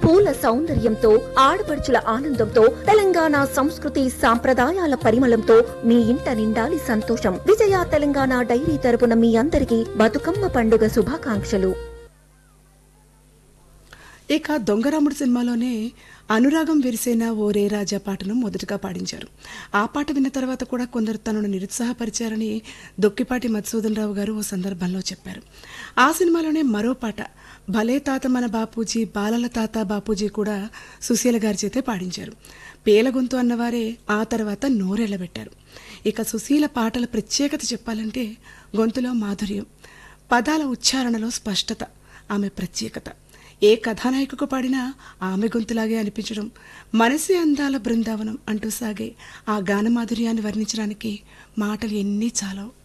పూల సౌందర్యంతో ఆడపడుచుల ఆనందంతో తెలంగాణ సంస్కృతి సాంప్రదాయాల పరిమళంతో మీ ఇంట నిండాలి సంతోషం విజయ తెలంగాణ డైరీ తరపున మీ అందరికీ బతుకమ్మ పండుగ శుభాకాంక్షలు ఇక దొంగరాముడు సినిమాలోనే అనురాగం విరిసేన ఓ రే రాజా పాటను మొదటగా పాడించారు ఆ పాట విన్న తర్వాత కూడా కొందరు తనను నిరుత్సాహపరిచారని దొక్కిపాటి మధుసూదన్ రావు గారు ఓ సందర్భంలో చెప్పారు ఆ సినిమాలోనే మరో పాట భలే తాత మన బాపూజీ బాలల తాత బాపూజీ కూడా సుశీల గారి చేతే పాడించారు పేలగొంతు అన్నవారే ఆ తర్వాత నోరెళ్ళబెట్టారు ఇక సుశీల పాటల ప్రత్యేకత చెప్పాలంటే గొంతులో మాధుర్యం పదాల ఉచ్చారణలో స్పష్టత ఆమె ప్రత్యేకత ఏ కథానాయకుకు పాడినా ఆమె గొంతులాగే అనిపించడం మనసే అందాల బృందావనం అంటూ సాగే ఆ గానమాధుర్యాన్ని వర్ణించడానికి మాటలు ఎన్ని చాలవు